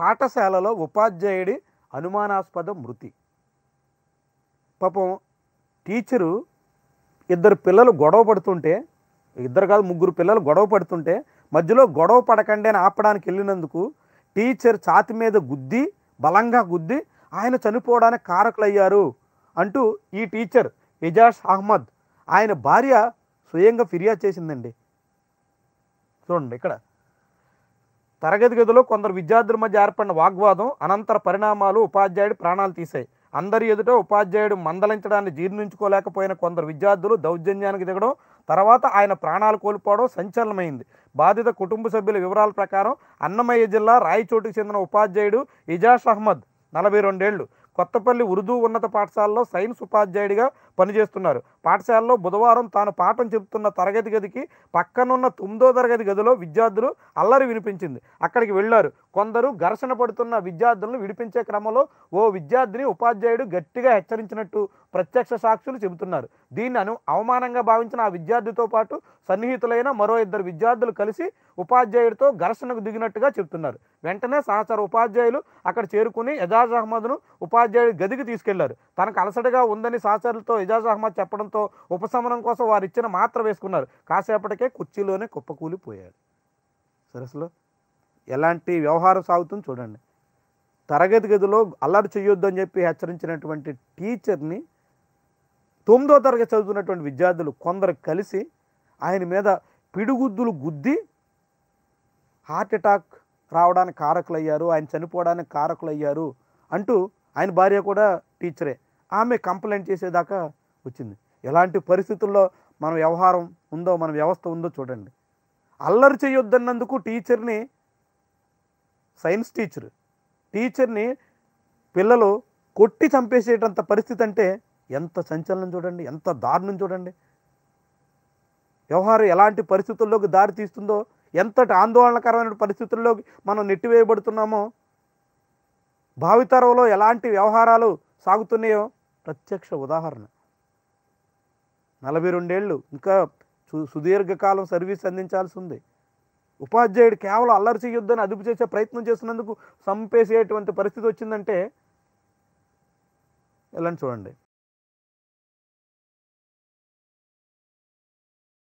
పాఠశాలలో ఉపాధ్యాయుడి అనుమానాస్పద మృతి పాపం టీచరు ఇద్దరు పిల్లలు గొడవ పడుతుంటే ఇద్దరు కాదు ముగ్గురు పిల్లలు గొడవ పడుతుంటే మధ్యలో గొడవ పడకండి అని ఆపడానికి వెళ్ళినందుకు టీచర్ ఛాతి మీద గుద్ది బలంగా గుద్ది ఆయన చనిపోవడానికి కారకులయ్యారు అంటూ ఈ టీచర్ ఎజాజ్ అహ్మద్ ఆయన భార్య స్వయంగా ఫిర్యాదు చేసిందండి చూడండి ఇక్కడ తరగతి గదిలో కొందరు విద్యార్థుల మధ్య ఏర్పడిన వాగ్వాదం అనంతర పరిణామాలు ఉపాధ్యాయుడి ప్రాణాలు తీశాయి అందరి ఎదుట ఉపాధ్యాయుడు మందలించడాన్ని జీర్ణించుకోలేకపోయిన కొందరు విద్యార్థులు దౌర్జన్యానికి దిగడం తర్వాత ఆయన ప్రాణాలు కోల్పోవడం సంచలనమైంది బాధిత కుటుంబ సభ్యుల వివరాల ప్రకారం అన్నమయ్య జిల్లా రాయచోటుకు చెందిన ఉపాధ్యాయుడు ఇజాష్ అహ్మద్ నలభై రెండేళ్లు కొత్తపల్లి ఉర్దూ ఉన్నత పాఠశాలలో సైన్స్ ఉపాధ్యాయుడిగా పనిచేస్తున్నారు పాఠశాలలో బుధవారం తాను పాఠం చెబుతున్న తరగతి గదికి పక్కనున్న తొమ్మిదో తరగతి గదిలో విద్యార్థులు అల్లరి వినిపించింది అక్కడికి వెళ్ళారు కొందరు ఘర్షణ పడుతున్న విద్యార్థులను విడిపించే క్రమంలో ఓ విద్యార్థిని ఉపాధ్యాయుడు గట్టిగా హెచ్చరించినట్టు ప్రత్యక్ష సాక్షులు చెబుతున్నారు దీన్ని అను అవమానంగా భావించిన ఆ విద్యార్థితో పాటు సన్నిహితులైన మరో ఇద్దరు విద్యార్థులు కలిసి ఉపాధ్యాయుడితో ఘర్షణకు దిగినట్టుగా చెబుతున్నారు వెంటనే సహచర ఉపాధ్యాయులు అక్కడ చేరుకుని ఎజాజ్ అహ్మద్ను ఉపాధ్యాయుడి గదికి తీసుకెళ్లారు తనకు అలసటగా ఉందని సహచరులతో ఎజాజ్ అహ్మద్ చెప్పడంతో ఉపశమనం కోసం వారు ఇచ్చిన మాత్ర వేసుకున్నారు కాసేపటికే కుర్చీలోనే కుప్పకూలిపోయాడు సరస్సులో ఎలాంటి వ్యవహారం సాగుతుందో చూడండి తరగతి గదిలో అల్లరి చేయొద్దు అని చెప్పి హెచ్చరించినటువంటి టీచర్ని తొమ్మిదో తరగతి చదువుతున్నటువంటి విద్యార్థులు కొందరు కలిసి ఆయన మీద పిడుగుద్దులు గుద్ది హార్ట్ అటాక్ రావడానికి కారకులయ్యారు ఆయన చనిపోవడానికి కారకులయ్యారు అంటూ ఆయన భార్య కూడా టీచరే ఆమె కంప్లైంట్ చేసేదాకా వచ్చింది ఎలాంటి పరిస్థితుల్లో మన వ్యవహారం ఉందో మన వ్యవస్థ ఉందో చూడండి అల్లరి చేయొద్దన్నందుకు టీచర్ని సైన్స్ టీచర్ టీచర్ని పిల్లలు కొట్టి చంపేసేటంత పరిస్థితి అంటే ఎంత సంచలనం చూడండి ఎంత దారుణం చూడండి వ్యవహారం ఎలాంటి పరిస్థితుల్లోకి దారి తీస్తుందో ఎంతటి ఆందోళనకరమైన పరిస్థితుల్లోకి మనం నెట్టివేయబడుతున్నామో భావితరంలో ఎలాంటి వ్యవహారాలు సాగుతున్నాయో ప్రత్యక్ష ఉదాహరణ నలభై రెండేళ్ళు ఇంకా సు- సుదీర్ఘకాలం సర్వీస్ అందించాల్సి ఉంది ఉపాధ్యాయుడు కేవలం అల్లరి చేయొద్దని అదుపు చేసే ప్రయత్నం చేసినందుకు చంపేసేటువంటి పరిస్థితి వచ్చిందంటే ఎలా చూడండి